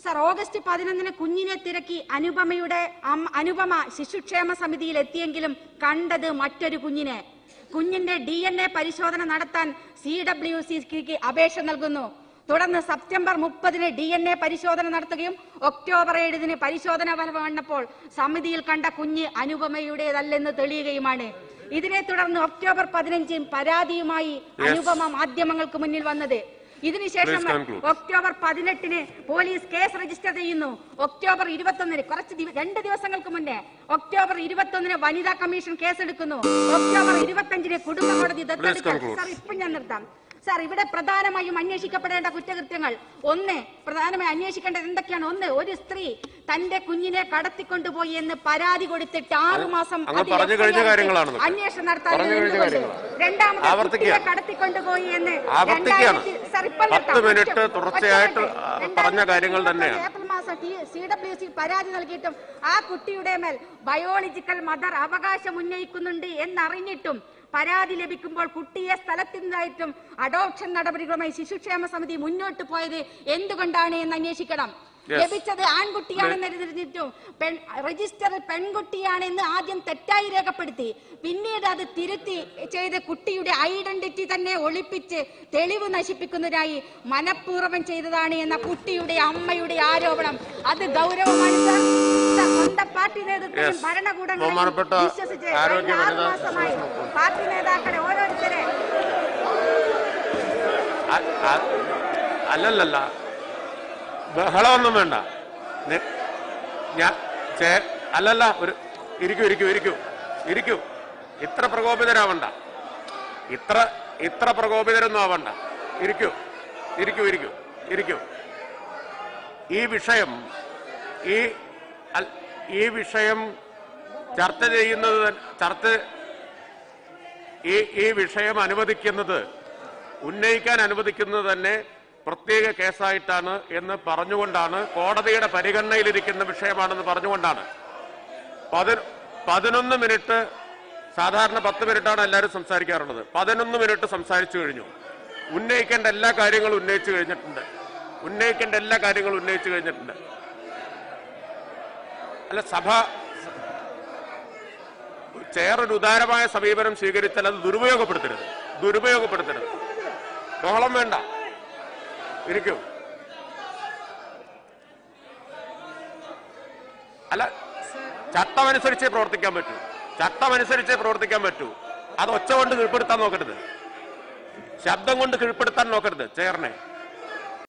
Sir August പതിനൊന്നിന് കുഞ്ഞിനെ തിരക്കി അനുപമയുടെ അം- അനുപമ ശിശുക്ഷേമ സമിതിയിൽ എത്തിയെങ്കിലും കണ്ടത് മറ്റൊരു കുഞ്ഞിനെ കുഞ്ഞിന്റെ ഡി എൻ എ പരിശോധന നടത്താൻ സി ഡബ്ല്യു സിക്ക് അപേക്ഷ നൽകുന്നു തുടർന്ന് സെപ്റ്റംബർ മുപ്പതിന് ഡി എൻ എ പരിശോധന നടത്തുകയും ഒക്ടോബർ ഏഴിന് പരിശോധന ഫലം വന്നപ്പോൾ സമിതിയിൽ കണ്ട കുഞ്ഞ് അനുപമയുടേതല്ലെന്ന് തെളിയുകയുമാണ് ഇതിനെ തുടർന്ന് ഒക്ടോബർ പതിനഞ്ചിന് പരാതിയുമായി അനുപമ മാധ്യമങ്ങൾക്ക് മുന്നിൽ വന്നത് ഇതിനുശേഷം Please conclude. ഒക്ടോബർ പതിനെട്ടിന് പോലീസ് കേസ് രജിസ്റ്റർ ചെയ്യുന്നു ഒക്ടോബർ ഇരുപത്തൊന്നിന് കുറച്ച് ദിവ- രണ്ട് ദിവസങ്ങൾക്ക് മുന്നേ ഒക്ടോബർ ഇരുപത്തൊന്നിന് വനിതാ കമ്മീഷൻ കേസെടുക്കുന്നു ഒക്ടോബർ ഇരുപത്തഞ്ചിന് കുടുംബ കോടതി ദത്തെടുക്കൽ conclude. സാർ ഇപ്പം ഞാൻ നിർത്താം സാർ ഇവിടെ പ്രധാനമായും അന്വേഷിക്കപ്പെടേണ്ട കുറ്റകൃത്യങ്ങൾ ഒന്ന് പ്രധാനമായും അന്വേഷിക്കേണ്ടത് എന്തൊക്കെയാണ് ഒന്ന് ഒരു സ്ത്രീ തന്റെ കുഞ്ഞിനെ കടത്തിക്കൊണ്ടുപോയി എന്ന് പരാതി കൊടുത്തിട്ട് ആറു മാസം അങ്ങ് അതിൽ പറഞ്ഞു കഴിഞ്ഞ FIR കാര്യങ്ങളാണ് അന്വേഷണം നടത്താൻ പറഞ്ഞു കഴിഞ്ഞ എന്തുകൊണ്ട്? കാര്യങ്ങളാണ്. രണ്ടാമത് ആവർത്തിക്കുക. കുട്ടിയെ കടത്തിക്കൊണ്ടുപോയി എന്ന് ആവർത്തിക്കുകയാണ്. രണ്ടായിരത്തി- സാർ ഇപ്പം പത്ത് നിർത്താം. മിനിറ്റ് ഒറ്റ- തുടർച്ചയായിട്ട് ഒറ്റ ആ, മിനിറ്റ്. പറഞ്ഞ കാര്യങ്ങൾ രണ്ടായിരത്തി തന്നെയാണ്. ഏപ്രിൽ മാസം സി ഡബ്ല്യു സി പരാതി നൽകിയിട്ടും ആ കുട്ടിയുടെ മേൽ ബയോളജിക്കൽ മദർ അവകാശം ഉന്നയിക്കുന്നുണ്ട് എന്നറിഞ്ഞിട്ടും പരാതി ലഭിക്കുമ്പോൾ കുട്ടിയെ സ്ഥലത്തിനായിട്ടും അഡോപ്ഷൻ നടപടികളുമായി ശിശുക്ഷേമ സമിതി മുന്നോട്ട് പോയത് എന്തുകൊണ്ടാണ് എന്ന് അന്വേഷിക്കണം Yes. ലഭിച്ചത് ആൺകുട്ടിയാണെന്ന് എഴുതിയിട്ടും പെൺ രജിസ്റ്ററിൽ പെൺകുട്ടിയാണെന്ന് ആദ്യം തെറ്റായി രേഖപ്പെടുത്തി പിന്നീട് അത് തിരുത്തി ചെയ്ത് കുട്ടിയുടെ ഐഡന്റിറ്റി തന്നെ ഒളിപ്പിച്ച് തെളിവ് നശിപ്പിക്കുന്നതിനായി മനഃപൂർവ്വം ചെയ്തതാണ് എന്ന കുട്ടിയുടെ അമ്മയുടെ ആരോപണം അത് ഗൗരവമാണ് സർ. സർ, സ്വന്തം പാർട്ടി നേതൃത്വം Yes. ഭരണകൂടങ്ങളെയും ബഹുമാനപ്പെട്ട വിശ്വസിച്ച് ആരോഗ്യ കഴിഞ്ഞ ആറ് വനിതാ മാസമായി പാർട്ടി നേതാക്കളെ ഓരോരുത്തരെ അ- അ- അല്ലല്ലല്ല ബഹളമൊന്നും വേണ്ട നി- ഞാൻ ചേ- അല്ലല്ല ഒരു ഇരിക്കൂ ഇരിക്കൂ ഇരിക്കൂ ഇരിക്കൂ ഇത്ര പ്രകോപിതരാവണ്ട ഇത്ര ഇത്ര പ്രകോപിതരൊന്നും ആവണ്ട ഇരിക്കൂ ഇരിക്കൂ ഇരിക്കൂ ഇരിക്കൂ ഈ വിഷയം ഈ അൽ- ഈ വിഷയം ചർച്ച ചെയ്യുന്നത് തൻ- ചർച്ച ഈ ഈ വിഷയം അനുവദിക്കുന്നത് ഉന്നയിക്കാൻ അനുവദിക്കുന്നത് തന്നെ പ്രത്യേക കേസായിട്ടാണ് എന്ന് പറഞ്ഞുകൊണ്ടാണ് കോടതിയുടെ പരിഗണനയിലിരിക്കുന്ന വിഷയമാണെന്ന് പറഞ്ഞുകൊണ്ടാണ് പതി- പതിനൊന്ന് മിനിറ്റ് സാധാരണ പത്ത് മിനിറ്റാണ് എല്ലാവരും സംസാരിക്കാറുള്ളത് പതിനൊന്ന് മിനിറ്റ് സംസാരിച്ചു കഴിഞ്ഞു ഉന്നയിക്കേണ്ട എല്ലാ കാര്യങ്ങളും ഉന്നയിച്ചു കഴിഞ്ഞിട്ടുണ്ട് ഉന്നയിക്കേണ്ട എല്ലാ കാര്യങ്ങളും ഉന്നയിച്ചു കഴിഞ്ഞിട്ടുണ്ട് അല്ല സഭ ചെയർ ഒരു ഉദാരമായ സമീപനം സ്വീകരിച്ചാൽ അത് ദുരുപയോഗപ്പെടുത്തരുത് ദുരുപയോഗപ്പെടുത്തരുത് ബഹളം വേണ്ട ഇരിക്കൂ അല്ല ചട്ടമനുസരിച്ചേ പ്രവർത്തിക്കാൻ പറ്റൂ ചട്ടമനുസരിച്ചേ പ്രവർത്തിക്കാൻ പറ്റൂ അത് ഒച്ച കൊണ്ട് കീഴ്പ്പെടുത്താൻ നോക്കരുത് ശബ്ദം കൊണ്ട് കീഴ്പ്പെടുത്താൻ നോക്കരുത് ചെയറിനെ